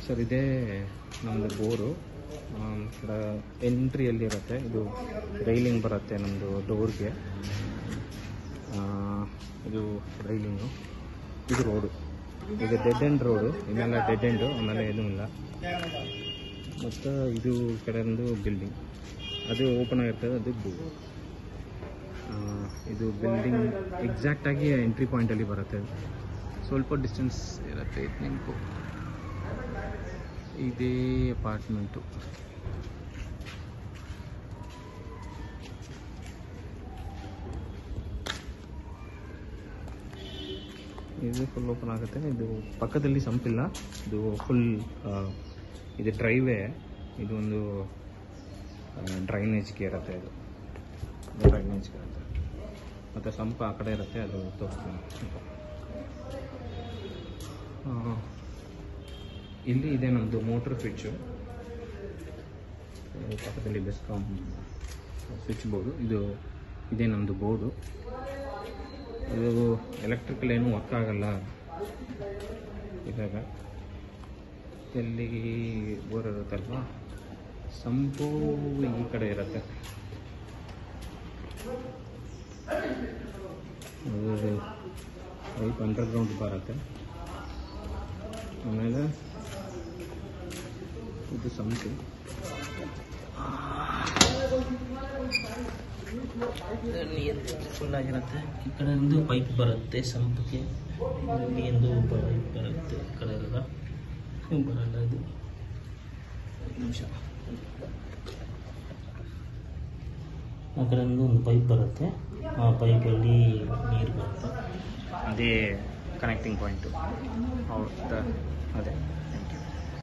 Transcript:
Sir ಇದೇ ನಮ್ಮದು bore ಕಡೆ ಎಂಟ್ರಿಯಲ್ಲಿ ಇರುತ್ತೆ ಇದು ರೈಲಿಂಗ್ ಬರುತ್ತೆ ನಮ್ಮದು ಡೋರ್ಗೆ ಇದು ರೈಲಿಂಗು ಇದು ರೋಡು ಇದು ಡೆಡ್ ಎಂಡ್ ರೋಡು ಇನ್ನೆಲ್ಲ ಡೆಡ್ ಎಂಡು ಆಮೇಲೆ ಏನೂ ಇಲ್ಲ ಮತ್ತು ಇದು ಈ ಕಡೆ ಒಂದು ಬಿಲ್ಡಿಂಗ್ ಅದು ಓಪನ್ ಆಗಿರ್ತದೆ ಅದು ಬೋ ಆ, ಇದು ಬಿಲ್ಡಿಂಗ್ ಎಕ್ಸಾಕ್ಟಾಗಿ ಎಂಟ್ರಿ ಪಾಯಿಂಟಲ್ಲಿ ಬರುತ್ತೆ ಅದು. ಸ್ವಲ್ಪ ಡಿಸ್ಟೆನ್ಸ್ ಇರುತ್ತೆ ಇದು ನೆನಪು ಇದೇ ಅಪಾರ್ಟ್ಮೆಂಟು ಇದು ಫುಲ್ ಓಪನ್ ಆಗುತ್ತೆ ಇದು ಪಕ್ಕದಲ್ಲಿ ಸಂಪಿಲ್ಲ ಇದು ಫುಲ್ ಇದು ಡ್ರೈವೇ ಇದು ಒಂದು ಡ್ರೈನೇಜ್ಗೆ ಇರುತ್ತೆ ಇದು ಡ್ರೈನೇಜ್ಗೆ ಇರುತ್ತೆ ಮತ್ತು ಸಂಪ ಆ ಕಡೆ ಇರುತ್ತೆ ಅದು ತೋರಿಸ್ತೀನಿ ಸ್ವಲ್ಪ. ಆ, ಇಲ್ಲಿ ಇದೆ ನಮ್ಮದು ಮೋಟ್ರ್ ಸ್ವಿಚ್ಚು ಪಕ್ಕದಲ್ಲಿ ಬೆಸ್ಕಾಮ್ ಸ್ವಿಚ್ ಬೋರ್ಡು ಇದು ಇದೇ ನಮ್ಮದು ಬೋರ್ಡು ಇದು ಎಲೆಕ್ಟ್ರಿಕಲ್ ಏನು ವರ್ಕ್ ಆಗಲ್ಲ ಇದಾಗ ಎಲ್ಲಿ ಬೋರ್ ಇರುತ್ತಲ್ವ ಸಂಪು ಈ ಕಡೆ ಇರುತ್ತೆ ಅದು ಪೈಪ್ ಅಂಡರ್ಗ್ರೌಂಡ್ ಬರುತ್ತೆ ಆಮೇಲೆ ಇದು ಸಂಪು ಫುಲ್ ಆಗಿರುತ್ತೆ ಈ ಕಡೆ ಒಂದು ಪೈಪ್ ಬರುತ್ತೆ ಸಂಪಿಗೆ ಇಲ್ಲಿ ಒಂದು ಪೈಪ್ ಬರುತ್ತೆ ಈ ಕಡೆ ಎಲ್ಲ ಇದು ಬರಲ್ಲ ಇದು ಒಂದು ನಿಮಿಷ ಆ ಕಡೆ ಒಂದು ಒಂದು ಪೈಪ್ ಬರುತ್ತೆ ಆ ಪೈಪಲ್ಲಿ ನೀರು ಬರುತ್ತೆ ಅದೇ ಕನೆಕ್ಟಿಂಗ್ ಪಾಯಿಂಟು ಹೌದು ಅದೇ